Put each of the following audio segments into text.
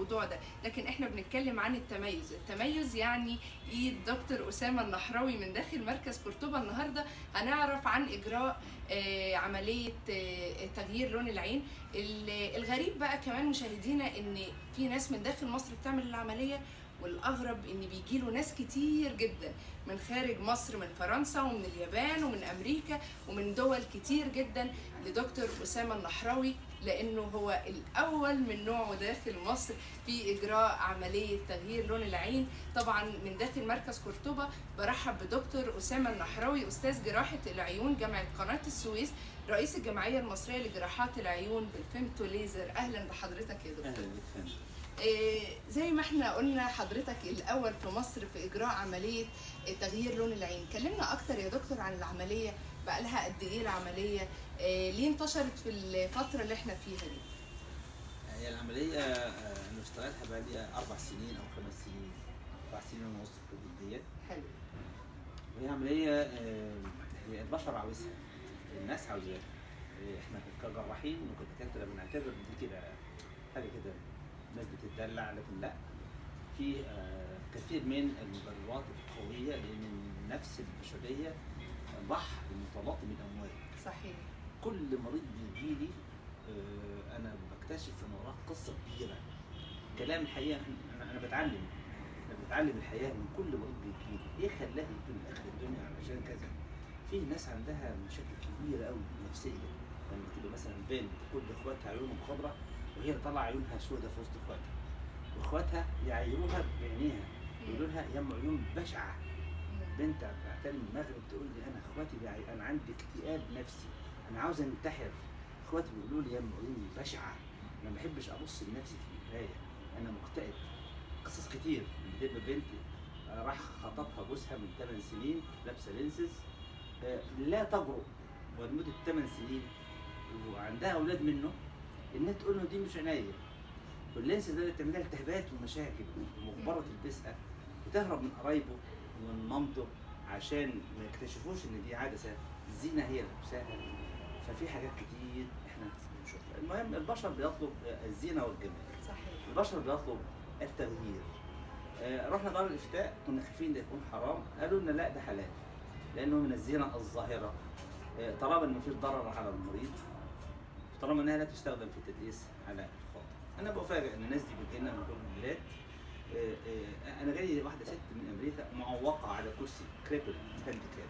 الموضوع ده لكن احنا بنتكلم عن التميز التميز يعني ايد دكتور اسامه النحراوي من داخل مركز قرطبه النهارده هنعرف عن اجراء آه، عمليه آه، تغيير لون العين ال- الغريب بقى كمان مشاهدينا ان في ناس من داخل مصر بتعمل العمليه والاغرب ان بيجي له ناس كتير جدا من خارج مصر من فرنسا ومن اليابان ومن امريكا ومن دول كتير جدا لدكتور اسامه النحراوي لانه هو الاول من نوعه داخل مصر في اجراء عمليه تغيير لون العين طبعا من داخل مركز قرطبه برحب بدكتور اسامه النحراوي استاذ جراحه العيون جامعه قناه السويس رئيس الجمعيه المصريه لجراحات العيون بالفيمتو ليزر اهلا بحضرتك يا دكتور اهلا بك فندم إيه، زي ما احنا قلنا حضرتك الاول في مصر في اجراء عمليه تغيير لون العين كلمنا اكتر يا دكتور عن العمليه بقى لها قد ايه العمليه إيه، ليه انتشرت في الفتره اللي احنا فيها دي هي العملية آه، أنا اشتغلتها بقى لي أربع سنين أو خمس سنين أربع سنين ونص في الحدود ديت حلو وهي عملية آه، هي البشر عاوزها الناس عاوزاها آه، احنا كجراحين وكدكاترة بنعتبر دي كده حاجة كده الناس بتتدلع لكن لا في آه، كثير من المبررات القوية لأن النفس البشرية بحر متلاطم الأمواج صحيح كل مريض بيجي لي آه، انا بكتشف ان وراه قصه كبيره كلام الحقيقه انا انا بتعلم انا بتعلم الحياه من كل مريض بيجي لي ايه خلاه يجي من اخر الدنيا علشان كذا في ناس عندها مشاكل كبيره قوي نفسيه لما تبقى مثلا بنت كل اخواتها عيونهم خضراء وهي طالعه عيونها سوداء في وسط اخواتها واخواتها يعيروها بعينيها يقولوا لها يا ام عيون بشعه بنت بتعتلم المغرب تقول لي انا اخواتي بيع- انا عندي اكتئاب نفسي انا عاوز انتحر اخواتي بيقولوا لي يا ام عيوني بشعه انا ما بحبش ابص لنفسي في المرايه انا مكتئب قصص كتير بتبقى بنت آه، راح خطبها جوزها من 8 سنين لابسه لينسز آه، لا تجرؤ ولمده 8 سنين وعندها اولاد منه انها تقول له دي مش عينيا واللينسز ده بتعمل لها التهابات ومشاكل ومجبره تلبسها وتهرب من قرايبه ومن مامته عشان ما يكتشفوش ان دي عدسه الزينه هي اللي لابساها ففي حاجات كتير احنا بنشوفها المهم البشر بيطلب الزينه والجمال صحيح البشر بيطلب التغيير آه، رحنا دار الافتاء كنا خايفين ده يكون حرام قالوا لنا لا ده حلال لانه من الزينه الظاهره آه، طالما ان مفيش ضرر على المريض طالما انها لا تستخدم في التدليس على الخاطر انا بفاجئ ان الناس دي بتجي لنا من كل البلاد آه، آه، انا جاي واحده ست من امريكا معوقه على كرسي كريبل هانديكاب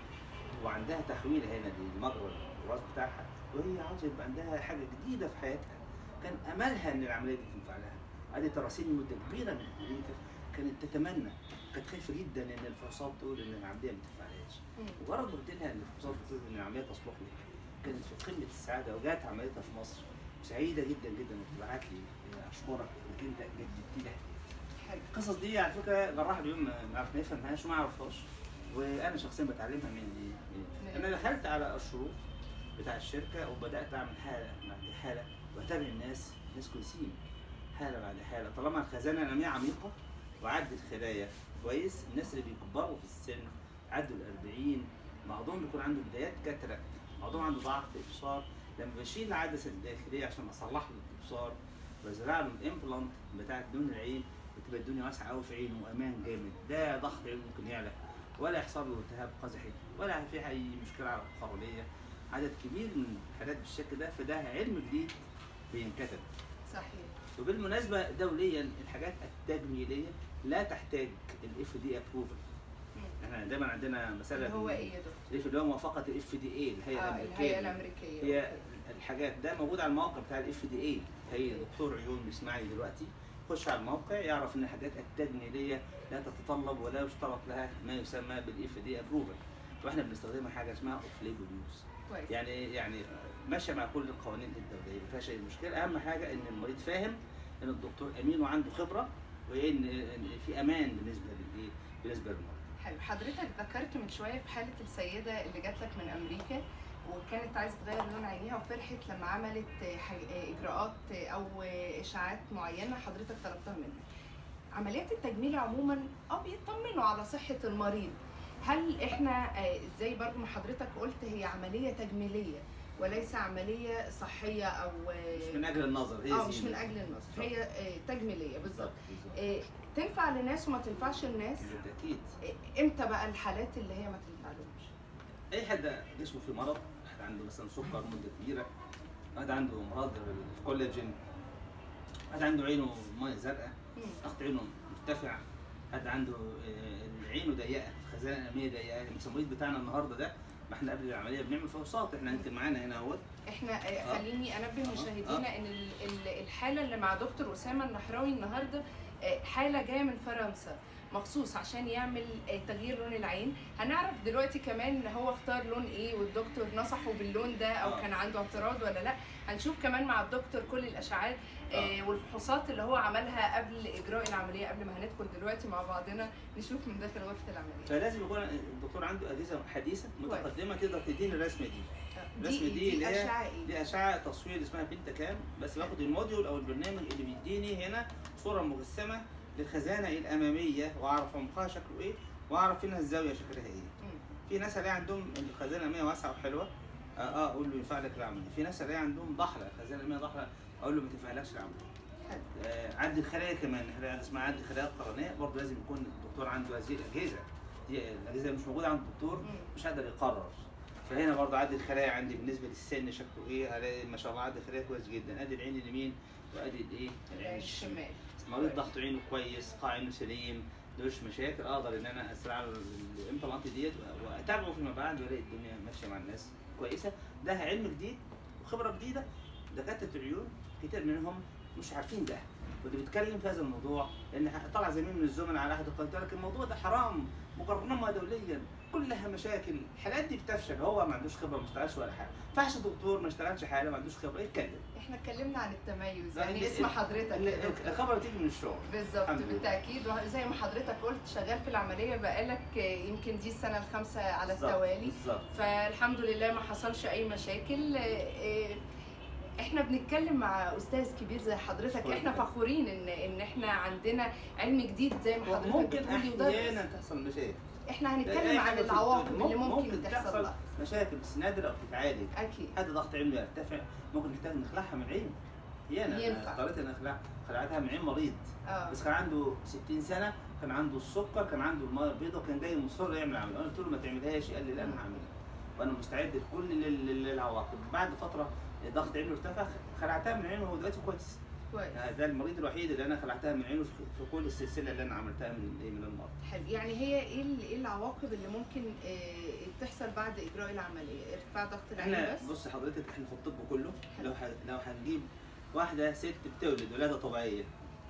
وعندها تحويل هنا لمجرى الراس بتاعها وهي عاوزه يبقى عندها حاجه جديده في حياتها كان املها ان العمليه دي تنفع لها قعدت تراسيل مده كبيره من امريكا كانت تتمنى كانت خايفه جدا ان الفحوصات تقول ان العمليه ما تنفعلهاش مم. مجرد ما قلت لها ان الفحوصات بتقول ان العمليه تصلح لك كانت في قمه السعاده وجات عمليتها في مصر سعيده جدا جدا وبتبعت لي اشكرك انك انت جددتي لها حلو القصص دي على فكره جراح اليوم ما نعرف نفهمهاش وما اعرفهاش وانا شخصيا بتعلمها من من- انا دخلت على الشروط بتاع الشركه وبدات اعمل حاله بعد حاله واتابع الناس ناس كويسين حاله بعد حاله طالما الخزانه الاماميه عميقه وعدت خلايا كويس الناس اللي بيكبروا في السن عدوا ال 40 بعضهم بيكون عنده بدايات كاتراكت بعضهم عنده ضعف في الابصار لما بشيل العدسه الداخليه عشان اصلح له الابصار وازرع له الامبلانت بتاعت لون العين بتبقى الدنيا واسعه قوي في عينه وامان جامد ده ضغط عينه ممكن يعلى ولا يحصل له التهاب قزحي ولا في اي مشكله على القرنيه عدد كبير من الحالات بالشكل ده فده علم جديد بينكتب صحيح وبالمناسبه دوليا الحاجات التجميليه لا تحتاج الاف دي ابروفل مم. احنا دايما عندنا مساله اللي هو ايه يا دكتور؟ الاف اللي هو موافقه الاف دي اي الهيئه اه الامريكيه الهيئه الامريكيه هي أوكي. الحاجات ده موجود على الموقع بتاع الاف دي اي هي دكتور عيون بيسمعني دلوقتي يخش على الموقع يعرف ان الحاجات التجميليه لا تتطلب ولا يشترط لها ما يسمى بالاف دي ابروفل واحنا بنستخدمها حاجه اسمها اوف ليبل يوز كويس يعني يعني ماشيه مع كل القوانين الدوليه ما فيهاش اي مشكله اهم حاجه ان المريض فاهم ان الدكتور امين وعنده خبره وان إن في امان بالنسبه للايه بالنسبه للمريض حلو حضرتك ذكرت من شويه في حاله السيده اللي جات لك من امريكا وكانت عايزه تغير لون عينيها وفرحت لما عملت حاج- اجراءات او اشاعات معينه حضرتك طلبتها منها عمليات التجميل عموما اه بيطمنوا على صحه المريض هل احنا آه، زي برضو ما حضرتك قلت هي عمليه تجميليه وليس عمليه صحيه او مش من اجل النظر هي اه مش زينة. من اجل النصر بالظبط. هي آه، تجميليه بالظبط بالظبط آه، تنفع لناس وما تنفعش لناس بالتاكيد آه، امتى بقى الحالات اللي هي ما تنفعلهمش اي حد جسمه فيه مرض واحد عنده مثلا سكر مده كبيره واحد عنده امراض الكولاجين واحد عنده عينه ميه زرقاء مم. ضغط عينه مرتفع حد عنده آه، عينه ضيقه خزانه اماميه ضيقه المسامير بتاعنا النهارده ده ما احنا قبل العمليه بنعمل فحوصات احنا يمكن معانا هنا اهوت احنا آه، آه. خليني انبه آه. مشاهدينا ان ال- ال- الحاله اللي مع دكتور اسامه النحراوي النهارده آه، حاله جايه من فرنسا مخصوص عشان يعمل آه، تغيير لون العين هنعرف دلوقتي كمان ان هو اختار لون ايه والدكتور نصحه باللون ده او آه. كان عنده اعتراض ولا لا هنشوف كمان مع الدكتور كل الاشعاعات آه، آه. والفحوصات اللي هو عملها قبل اجراء العمليه قبل ما هندخل دلوقتي مع بعضنا نشوف من داخل غرفه العمليه فلازم يكون الدكتور عنده اجهزه حديثه متقدمه تقدر تديني الرسمه دي آه، الرسمة دي دي, اللي هي- اشعه ايه دي اشعه تصوير اسمها بنتا كام بس باخد الموديول او البرنامج اللي بيديني هنا صوره مجسمه للخزانه الاماميه واعرف عمقها شكله ايه واعرف هنا الزاويه شكلها ايه مم. في ناس الاقي عندهم الخزانه الاماميه واسعه وحلوه اه, آه اقول له ينفع لك العمليه في ناس الاقي عندهم ضحله الخزانه الاماميه ضحله اقول له ما تنفعلكش العمليه حلو. آه عد الخلايا كمان احنا عندنا اسمها عد الخلايا القرنيه برضه لازم يكون الدكتور عنده هذه الاجهزه دي الاجهزه اللي مش موجوده عند الدكتور مم. مش هقدر يقرر فهنا برضه عد الخلايا عندي بالنسبه للسن شكله ايه هلاقي ما شاء الله عد الخلايا كويس جدا ادي العين اليمين وادي الايه العين الشمال الشمال مريض ضغط عينه كويس قاع عينه سليم ملوش مشاكل اقدر ان انا اسرع له الامبلانت ديت واتابعه فيما بعد والاقي الدنيا ماشيه مع الناس كويسه ده علم جديد وخبره جديده دكاتره العيون كتير منهم مش عارفين ده واللي بيتكلم في هذا الموضوع لان طلع زميل من الزملاء على احد القنوات لكن الموضوع ده حرام مقرمه دوليا كلها مشاكل الحالات دي بتفشل هو ما عندوش خبره ما اشتغلش ولا حاجه فعش دكتور ما اشتغلش حاله ما عندوش خبره يتكلم احنا اتكلمنا عن التميز لا، يعني ال- اسم ال- حضرتك ال- يا دكتور. الخبره تيجي من الشغل بالظبط الحمد لله. بالتاكيد وزي ما حضرتك قلت شغال في العمليه بقالك يمكن دي السنه الخامسه على بالظبط، التوالي بالظبط فالحمد لله ما حصلش اي مشاكل إيه، احنا بنتكلم مع استاذ كبير زي حضرتك شكراً. احنا فخورين ان ان احنا عندنا علم جديد زي ما حضرتك ممكن بتقولي احيانا وده تحصل مشاكل احنا أي هنتكلم عن حاجة في العواقب الدنيا اللي ممكن تحصل تحصل لها مشاكل بس نادره او تتعالج اكيد حد ضغط عينه يرتفع ممكن نحتاج نخلعها من عين هي انا ينفع. أنا اضطريت ان اخلع خلعتها من عين مريض اه بس كان عنده 60 سنه كان عنده السكر كان عنده الميه البيضاء وكان جاي مصر يعمل عمليه انا قلت له ما تعملهاش قال لي لا انا هعملها وانا مستعد لكل ال- ال- العواقب بعد فتره ضغط عينه ارتفع خلعتها من عينه وهو دلوقتي كويس كويس ده المريض الوحيد اللي انا خلعتها من عينه في في كل السلسله اللي انا عملتها من إيه؟ من المرض حلو يعني هي ايه ال- ايه العواقب اللي ممكن آه، تحصل بعد اجراء العمليه ارتفاع ضغط العين احنا بس بص حضرتك احنا في الطب كله حلو. لو ح... لو هنجيب واحده ست بتولد ولاده طبيعيه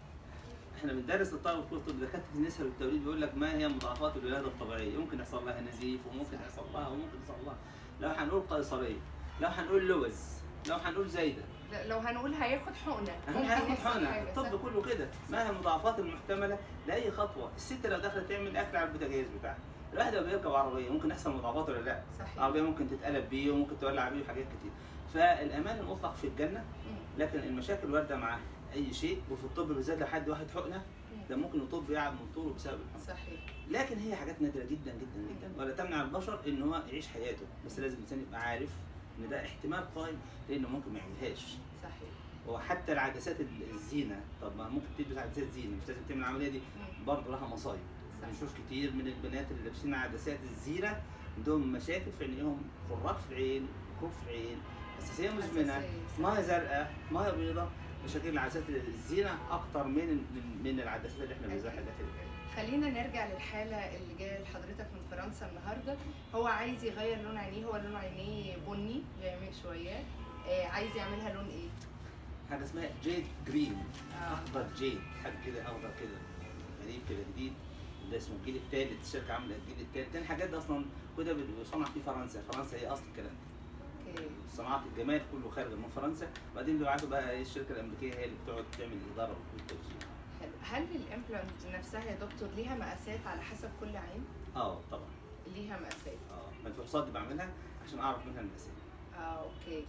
احنا بندرس للطلبه في الطب دكاتره النساء والتوليد بيقول لك ما هي مضاعفات الولاده الطبيعيه ممكن يحصل لها نزيف وممكن صح. يحصل لها وممكن يحصل لها لو هنقول قيصريه لو هنقول لوز لو هنقول زايده لا، لو هنقول هياخد حقنه احنا ممكن هناخد يحصل حقنه حاجة، الطب صح؟ كله كده ما هي المضاعفات المحتمله لاي خطوه الست لو دخلت تعمل اكل على البوتاجاز بتاعها الواحد لو بيركب عربيه ممكن يحصل مضاعفات ولا لا صحيح العربيه ممكن تتقلب بيه وممكن تولع بيه وحاجات كتير فالامان المطلق في الجنه مم. لكن المشاكل وارده مع اي شيء وفي الطب بالذات لو حد واحد حقنه ده ممكن الطب يعب من طوله بسبب الحقنه صحيح لكن هي حاجات نادره جدا جدا جدا ولا تمنع البشر ان هو يعيش حياته بس لازم الانسان يبقى عارف ان ده احتمال قائم لانه ممكن ما يعملهاش صحيح وحتى العدسات الزينه طب ما ممكن تلبس عدسات زينه مش لازم تعمل العمليه دي مم. برضه لها مصايب صح. بنشوف كتير من البنات اللي لابسين عدسات الزينه عندهم مشاكل في عينيهم خراج في العين كوف في العين حساسيه مزمنه حساسية، صح. ميه زرقاء ميه بيضاء مشاكل العدسات الزينه اكتر من من- من العدسات اللي احنا بنزرعها أكيد. داخل العين خلينا نرجع للحالة اللي جاية لحضرتك من فرنسا النهاردة هو عايز يغير لون عينيه هو لون عينيه بني غامق شوية آه عايز يعملها لون ايه؟ حاجه اسمها جيد جرين آه. اخضر جيد حاجه كده اخضر كده غريب كده جديد ده اسمه الجيل الثالث الشركه عامله الجيل الثالث تاني حاجات ده اصلا كده بيصنع في فرنسا فرنسا هي اصل الكلام ده اوكي صناعه الجمال كله خارج من فرنسا وبعدين بيبعتوا بقى إيه الشركه الامريكيه هي اللي بتقعد تعمل الاداره والتوزيع حلو هل الامبلانت نفسها يا دكتور ليها مقاسات على حسب كل عين؟ اه طبعا ليها مقاسات اه ما الفحوصات دي بعملها عشان اعرف منها المقاسات اه اوكي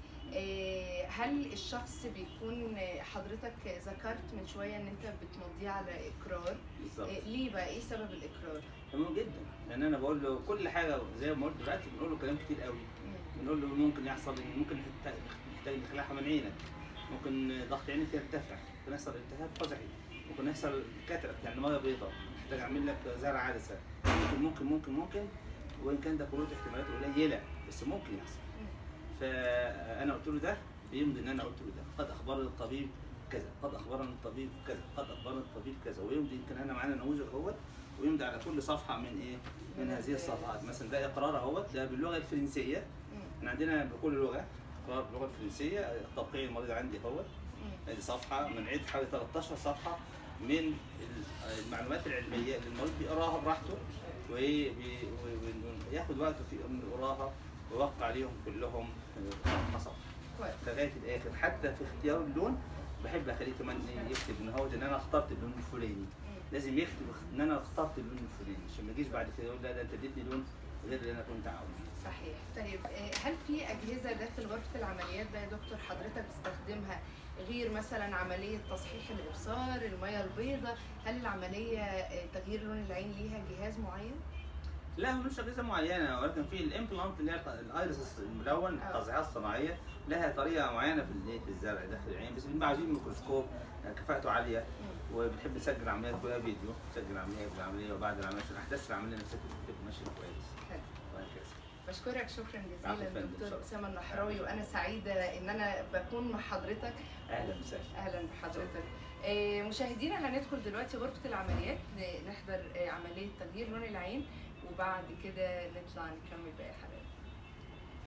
آه هل الشخص بيكون آه، حضرتك ذكرت من شوية ان انت بتمضيه على اقرار بالظبط آه ليه بقى ايه سبب الاقرار؟ تمام جدا لان انا بقول له كل حاجه زي ما قلت دلوقتي بنقول له كلام كتير قوي مم. نقول له ممكن يحصل ممكن نحتاج نحتاج نخلعها من عينك ممكن ضغط عينك يرتفع ممكن يحصل التهاب قزحي ممكن يحصل كاتراكت يعني ميه بيضاء محتاج اعمل لك زرع عدسه ممكن ممكن ممكن ممكن وان كان ده كله احتمالات قليله بس ممكن يحصل فانا قلت له ده بيمضي ان انا قلت له ده قد اخبرني الطبيب كذا قد اخبرني الطبيب كذا قد اخبرني الطبيب كذا ويمضي يمكن انا معانا نموذج اهوت ويمضي على كل صفحه من ايه من هذه الصفحات مثلا ده اقرار اهوت ده باللغه الفرنسيه مم. احنا عندنا بكل لغه اقرار باللغه الفرنسيه توقيع المريض عندي اهوت مم. ادي صفحه من عده حوالي 13 صفحه من ال- المعلومات العلميه اللي المريض بيقراها براحته وياخد وقته في انه يقراها ويوقع عليهم كلهم آه، صفحه صفحه كويس لغايه الاخر حتى في اختيار اللون بحب اخليه كمان إيه يكتب ان هو ان انا اخترت اللون الفلاني مم. لازم يكتب ان انا اخترت اللون الفلاني عشان ما يجيش بعد كده يقول لا ده انت اديتني لون غير اللي انا كنت عاوزه صحيح طيب آه، هل في اجهزه داخل غرفه العمليات بقى يا دكتور حضرتك بتستخدمها غير مثلا عمليه تصحيح الابصار الميه البيضاء هل العمليه آه، تغيير لون العين ليها جهاز معين لا هو مش اجهزه معينه ولكن في الامبلانت اللي هي الايرس الملون آه. التزعيمات الصناعيه لها طريقه معينه في الايه في الزرع داخل العين بس بنبقى عايزين ميكروسكوب آه، كفاءته عاليه مم. وبنحب نسجل العمليه كلها فيديو نسجل العمليه بالعمليه وبعد العمليه عشان احداث العمليه نفسها تبقى ماشيه كويس حلو. وهكذا بشكرك شكرا عفوا جزيلا فندم، دكتور شكرا. اسامه النحراوي وانا سعيده ان انا بكون مع حضرتك اهلا وسهلا اهلا بحضرتك آه، مشاهدينا هندخل دلوقتي غرفه العمليات ن- نحضر آه، عمليه تغيير لون العين وبعد كده نطلع نكمل باقي حلقات